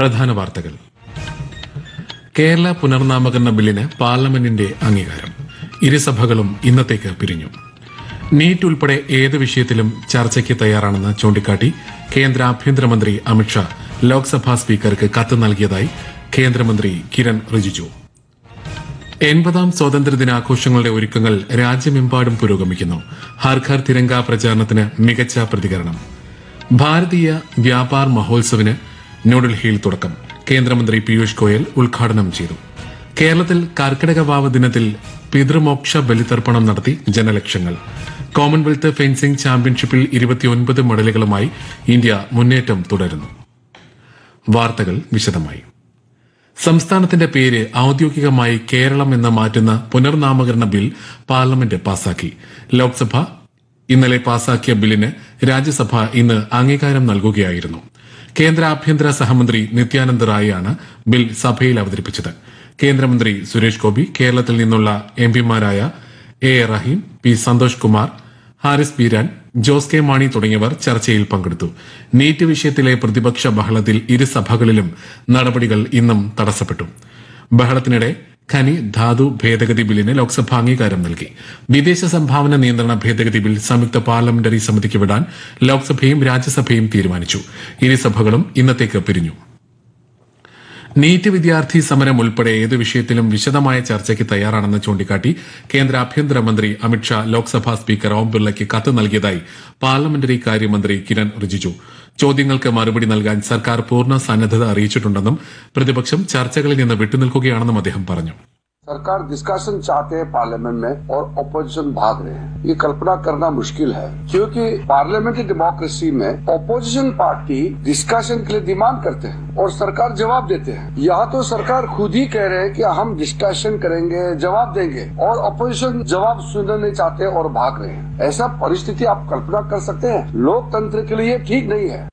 പ്രധാന വാർത്തകൾ കേരള പുനർനാമകരണ ബില്ലിന് പാർലമെന്റിന്റെ അംഗീകാരം ഇരുസഭകളും ഇന്നത്തേക്ക് പിരിഞ്ഞു നീറ്റ് ഉൾപ്പെടെ ഏത് വിഷയത്തിലും ചർച്ചയ്ക്ക് തയ്യാറാണെന്ന് ചൂണ്ടിക്കാട്ടി കേന്ദ്ര ആഭ്യന്തരമന്ത്രി അമിത്ഷാ ലോക്സഭാ സ്പീക്കർക്ക് കത്ത് നൽകിയതായി കേന്ദ്രമന്ത്രി കിരൺ റിജിജു എൺപതാം സ്വാതന്ത്ര്യദിനാഘോഷങ്ങളുടെ ഒരുക്കങ്ങൾ രാജ്യമെമ്പാടും പുരോഗമിക്കുന്നു ഹർ ഘർ തിരങ്ക പ്രചാരണത്തിന് മികച്ച പ്രതികരണം ഭാരതീയ വ്യാപാർ മഹോത്സവിന് ന്യൂഡൽഹിയിൽ തുടക്കം കേന്ദ്രമന്ത്രി പീയൂഷ് ഗോയൽ ഉദ്ഘാടനം ചെയ്തു കേരളത്തിൽ കർക്കിടക വാവ് ദിനത്തിൽ പിതൃമോക്ഷ ബലിതർപ്പണം നടത്തി ജനലക്ഷങ്ങൾ കോമൺവെൽത്ത് ഫെൻസിംഗ് ചാമ്പ്യൻഷിപ്പിൽ ഇരുപത്തിയൊൻപത് മെഡലുകളുമായി ഇന്ത്യ മുന്നേറ്റം തുടരുന്നു വാർത്തകൾ വിശദമായി സംസ്ഥാനത്തിന്റെ പേര് ഔദ്യോഗികമായി കേരളം എന്ന് മാറ്റുന്ന പുനർനാമകരണ ബിൽ പാർലമെന്റ് പാസാക്കി ലോക്സഭ ഇന്നലെ പാസാക്കിയ ബില്ലിന് രാജ്യസഭ ഇന്ന് അംഗീകാരം നൽകുകയായിരുന്നു കേന്ദ്ര ആഭ്യന്തര സഹമന്ത്രി നിത്യാനന്ദ റായിയാണ് ബിൽ സഭയിൽ അവതരിപ്പിച്ചത് കേന്ദ്രമന്ത്രി സുരേഷ് ഗോപി കേരളത്തിൽ നിന്നുള്ള എംപിമാരായ A A Rahim P Santhosh Kumar Haris Beeran Jose K Mani തുടങ്ങിയവർ ചർച്ചയിൽ പങ്കെടുത്തു നീറ്റ് വിഷയത്തിലെ പ്രതിപക്ഷ ബഹളത്തിൽ ഇരുസഭകളിലും നടപടികൾ ഇന്നും തടസ്സപ്പെട്ടു ബഹളത്തിനിടെ ഖനി ധാതു ഭേദഗതി ബില്ലിന് ലോക്സഭ അംഗീകാരം നൽകി വിദേശ സംഭാവന നിയന്ത്രണ ഭേദഗതി ബിൽ സംയുക്ത പാർലമെന്ററി സമിതിക്ക് വിടാൻ ലോക്സഭയും രാജ്യസഭയും തീരുമാനിച്ചു ഇരുസഭകളും ഇന്നത്തേക്ക് പിരിഞ്ഞു നീറ്റ് വിദ്യാർത്ഥി സമരം ഉൾപ്പെടെ ഏത് വിഷയത്തിലും വിശദമായ ചർച്ചയ്ക്ക് തയ്യാറാണെന്ന് ചൂണ്ടിക്കാട്ടി കേന്ദ്ര ആഭ്യന്തരമന്ത്രി അമിത്ഷാ ലോക്സഭാ സ്പീക്കർ ഓം ബിർളയ്ക്ക് കത്ത് നൽകിയതായി പാർലമെന്ററി കാര്യമന്ത്രി കിരൺ റിജിജു ചോദ്യങ്ങൾക്ക് മറുപടി നൽകാൻ സർക്കാർ പൂർണ്ണ സന്നദ്ധത അറിയിച്ചിട്ടുണ്ടെന്നും പ്രതിപക്ഷം ചർച്ചകളിൽ നിന്ന് വിട്ടുനിൽക്കുകയാണെന്നും അദ്ദേഹം പറഞ്ഞു सरकार डिस्कशन चाहते हैं पार्लियामेंट में और ऑपोजिशन भाग रहे हैं ये कल्पना करना मुश्किल है क्योंकि पार्लियामेंट्री डेमोक्रेसी में ऑपोजिशन पार्टी डिस्कशन के लिए डिमांड करते हैं और सरकार जवाब देते हैं यहाँ तो सरकार खुद ही कह रहे हैं कि हम डिस्कशन करेंगे जवाब देंगे और ऑपोजिशन जवाब सुनना नहीं चाहते और भाग रहे हैं ऐसा परिस्थिति आप कल्पना कर सकते हैं लोकतंत्र के लिए ठीक नहीं है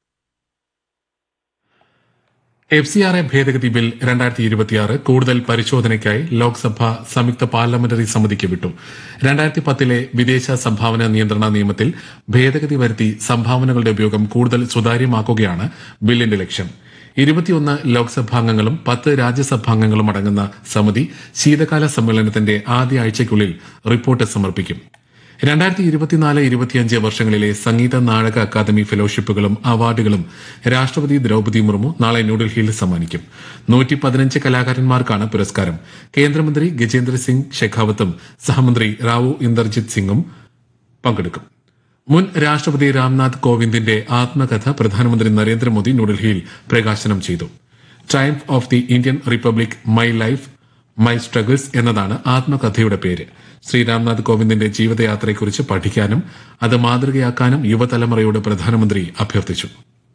എഫ് സി ആർ എ ഭേദഗതി ബിൽ രണ്ടായിരത്തി ഇരുപത്തിയാറ് കൂടുതൽ പരിശോധനയ്ക്കായി ലോക്സഭ സംയുക്ത പാർലമെന്ററി സമിതിക്ക് വിട്ടു രണ്ടായിരത്തി പത്തിലെ വിദേശ സംഭാവന നിയന്ത്രണ നിയമത്തിൽ ഭേദഗതി വരുത്തി സംഭാവനകളുടെ ഉപയോഗം കൂടുതൽ സുതാര്യമാക്കുകയാണ് ബില്ലിന്റെ ലക്ഷ്യം ഇരുപത്തിയൊന്ന് ലോക്സഭാംഗങ്ങളും പത്ത് രാജ്യസഭാംഗങ്ങളും അടങ്ങുന്ന സമിതി ശീതകാല സമ്മേളനത്തിന്റെ ആദ്യ ആഴ്ചയ്ക്കുള്ളിൽ റിപ്പോർട്ട് സമർപ്പിക്കും രണ്ടായിരത്തി ഇരുപത്തിനാല് ഇരുപത്തിയഞ്ച് വർഷങ്ങളിലെ സംഗീത നാടക അക്കാദമി ഫെലോഷിപ്പുകളും അവാർഡുകളും രാഷ്ട്രപതി ദ്രൌപതി മുർമു നാളെ ന്യൂഡൽഹിയിൽ സമ്മാനിക്കും നൂറ്റി പതിനഞ്ച് കലാകാരന്മാർക്കാണ് പുരസ്കാരം കേന്ദ്രമന്ത്രി ഗജേന്ദ്ര സിംഗ് ഷെഖാവത്തും സഹമന്ത്രി റാവു ഇന്ദർജിത് സിംഗും പങ്കെടുക്കും മുൻ രാഷ്ട്രപതി രാംനാഥ് കോവിന്ദിന്റെ ആത്മകഥ പ്രധാനമന്ത്രി നരേന്ദ്രമോദി ന്യൂഡൽഹിയിൽ പ്രകാശനം ചെയ്തു triumph of the Indian republic my life my struggles എന്നതാണ് ആത്മകഥയുടെ പേര് ശ്രീ രാംനാഥ് കോവിന്ദിന്റെ ജീവിതയാത്രയെക്കുറിച്ച് പഠിക്കാനും അത് മാതൃകയാക്കാനും യുവതലമുറയോട് പ്രധാനമന്ത്രി അഭ്യർത്ഥിച്ചു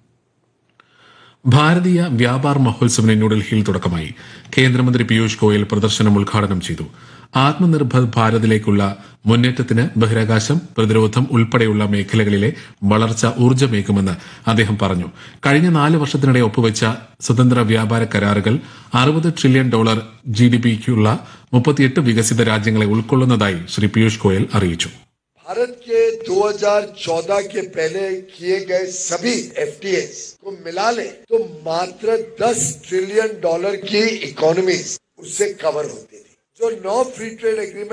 ഭാരതീയ വ്യാപാർ മഹോത്സവിന് ന്യൂഡൽഹിയിൽ തുടക്കമായി കേന്ദ്രമന്ത്രി പീയൂഷ് ഗോയൽ പ്രദർശനം ഉദ്ഘാടനം ചെയ്തു ആത്മനിർഭർ ഭാരതിലേക്കുള്ള മുന്നേറ്റത്തിന് ബഹിരാകാശം പ്രതിരോധം ഉൾപ്പെടെയുള്ള മേഖലകളിലെ വളർച്ച ഊർജ്ജമേകുമെന്ന് അദ്ദേഹം പറഞ്ഞു കഴിഞ്ഞ നാല് വർഷത്തിനിടെ ഒപ്പുവെച്ച സ്വതന്ത്ര വ്യാപാര കരാറുകൾ അറുപത് ട്രില്യൺ ഡോളർ ജി ഡി പിക്കുള്ള മുപ്പത്തിയെട്ട് വികസിത രാജ്യങ്ങളെ ഉൾക്കൊള്ളുന്നതായി ശ്രീ പീയൂഷ് ഗോയൽ അറിയിച്ചു भारत के 2014 के पहले किए गए सभी एफटीए को मिला ले तो मात्र 10 ट्रिलियन डॉलर की इकोनॉमी उससे कवर होती थी जो नौ फ्री ट्रेड एग्रीमेंट